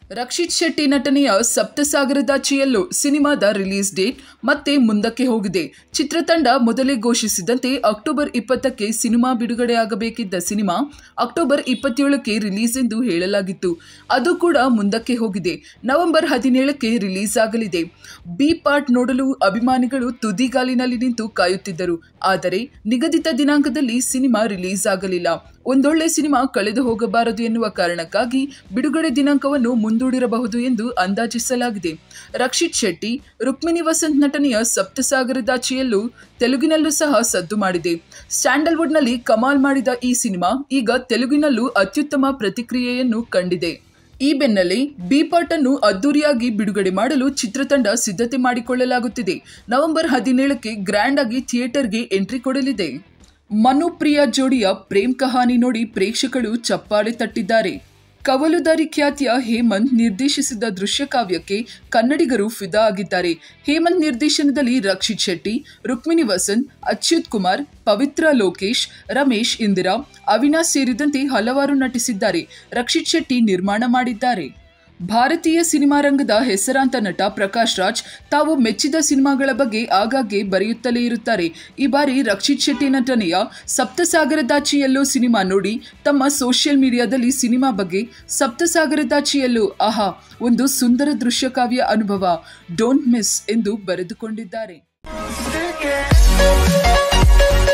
ರಕ್ಷಿತ್ ಶೆಟ್ಟಿ ನಟನೆಯ ಸಪ್ತಸಾಗರದಾಚೆಯಲ್ಲೂ ಸಿನಿಮಾದ release date ಮತ್ತೆ ಮುಂದಕ್ಕೆ ಹೋಗಿದೆ ಚಿತ್ರತಂಡ ಮೊದಲೇ ಘೋಷಿಸಿದಂತೆ ಅಕ್ಟೋಬರ್ ಇಪ್ಪತ್ತಕ್ಕೆ ಸಿನಿಮಾ ಬಿಡುಗಡೆಯಾಗಬೇಕಿದ್ದ ಸಿನಿಮಾ ಅಕ್ಟೋಬರ್ ಇಪ್ಪತ್ತೇಳಕ್ಕೆ ರಿಲೀಸ್ ಎಂದು ಹೇಳಲಾಗಿತ್ತು ಅದು ಕೂಡ ಮುಂದಕ್ಕೆ ಹೋಗಿದೆ ನವೆಂಬರ್ ಹದಿನೇಳಕ್ಕೆ ರಿಲೀಸ್ ಆಗಲಿದೆ ಬಿ ಪಾರ್ಟ್ ನೋಡಲು ಅಭಿಮಾನಿಗಳು ತುದಿಗಾಲಿನಲ್ಲಿ ನಿಂತು ಕಾಯುತ್ತಿದ್ದರು ಆದರೆ ನಿಗದಿತ ದಿನಾಂಕದಲ್ಲಿ ಸಿನಿಮಾ ರಿಲೀಸ್ ಆಗಲಿಲ್ಲ ಒಂದೊಳ್ಳೆ ಸಿನಿಮಾ ಕಳೆದು ಹೋಗಬಾರದು ಎನ್ನುವ ಕಾರಣಕ್ಕಾಗಿ ಬಿಡುಗಡೆ ದಿನಾಂಕವನ್ನು ಮುಂದೂಡಿರಬಹುದು ಎಂದು ಅಂದಾಜಿಸಲಾಗಿದೆ ರಕ್ಷಿತ್ ಶೆಟ್ಟಿ ರುಕ್ಮಿಣಿ ವಸಂತ್ ನಟನೆಯ ಸಪ್ತಸಾಗರದಾಚೆಯಲ್ಲೂ ತೆಲುಗಿನಲ್ಲೂ ಸಹ ಸದ್ದು ಮಾಡಿದೆ ಸ್ಯಾಂಡಲ್ವುಡ್ನಲ್ಲಿ ಕಮಾಲ್ ಮಾಡಿದ ಈ ಸಿನಿಮಾ ಈಗ ತೆಲುಗಿನಲ್ಲೂ ಅತ್ಯುತ್ತಮ ಪ್ರತಿಕ್ರಿಯೆಯನ್ನು ಕಂಡಿದೆ ಈ ಬೆನ್ನಲ್ಲೇ ಬಿ ಪಾರ್ಟ್ ಅನ್ನು ಅದ್ದೂರಿಯಾಗಿ ಬಿಡುಗಡೆ ಮಾಡಲು ಚಿತ್ರತಂಡ ಸಿದ್ಧತೆ ಮಾಡಿಕೊಳ್ಳಲಾಗುತ್ತಿದೆ ನವೆಂಬರ್ ಹದಿನೇಳಕ್ಕೆ ಗ್ರ್ಯಾಂಡ್ ಆಗಿ ಥಿಯೇಟರ್ಗೆ ಎಂಟ್ರಿ ಕೊಡಲಿದೆ ಮನು ಪ್ರಿಯಾ ಜೋಡಿಯ ಪ್ರೇಮ್ ಕಹಾನಿ ನೋಡಿ ಪ್ರೇಕ್ಷಕರು ಚಪ್ಪಾಳೆ ತಟ್ಟಿದ್ದಾರೆ ಕವಲುದಾರಿ ಖ್ಯಾತಿಯ ಹೇಮಂತ್ ನಿರ್ದೇಶಿಸಿದ ದೃಶ್ಯ ಕಾವ್ಯಕ್ಕೆ ಕನ್ನಡಿಗರು ಫಿದಾ ಆಗಿದ್ದಾರೆ ಹೇಮಂತ್ ನಿರ್ದೇಶನದಲ್ಲಿ ರಕ್ಷಿತ್ ಶೆಟ್ಟಿ ರುಕ್ಮಿಣಿ ವಸಂತ್ ಅಚ್ಯುತ್ ಕುಮಾರ್ ಪವಿತ್ರ ಲೋಕೇಶ್ ರಮೇಶ್ ಇಂದಿರಾ ಅವಿನಾಶ್ ಸೇರಿದಂತೆ ಹಲವಾರು ನಟಿಸಿದ್ದಾರೆ ರಕ್ಷಿತ್ ಶೆಟ್ಟಿ ನಿರ್ಮಾಣ ಮಾಡಿದ್ದಾರೆ ಭಾರತೀಯ ಸಿನಿಮಾ ರಂಗದ ಹೆಸರಾಂತ ನಟ ಪ್ರಕಾಶ್ ರಾಜ್ ತಾವು ಮೆಚ್ಚಿದ ಸಿನಿಮಾಗಳ ಬಗ್ಗೆ ಆಗಾಗ್ಗೆ ಬರೆಯುತ್ತಲೇ ಇರುತ್ತಾರೆ ಈ ಬಾರಿ ರಕ್ಷಿತ್ ಶೆಟ್ಟಿ ನಟನೆಯ ಸಪ್ತಸಾಗರದಾಚಿಯಲ್ಲೋ ಸಿನಿಮಾ ನೋಡಿ ತಮ್ಮ ಸೋಷಿಯಲ್ ಮೀಡಿಯಾದಲ್ಲಿ ಸಿನಿಮಾ ಬಗ್ಗೆ ಸಪ್ತಸಾಗರದಾಚಿಯಲ್ಲೋ ಆಹಾ ಒಂದು ಸುಂದರ ದೃಶ್ಯ ಕಾವ್ಯ ಅನುಭವ ಡೋಂಟ್ ಮಿಸ್ ಎಂದು ಬರೆದುಕೊಂಡಿದ್ದಾರೆ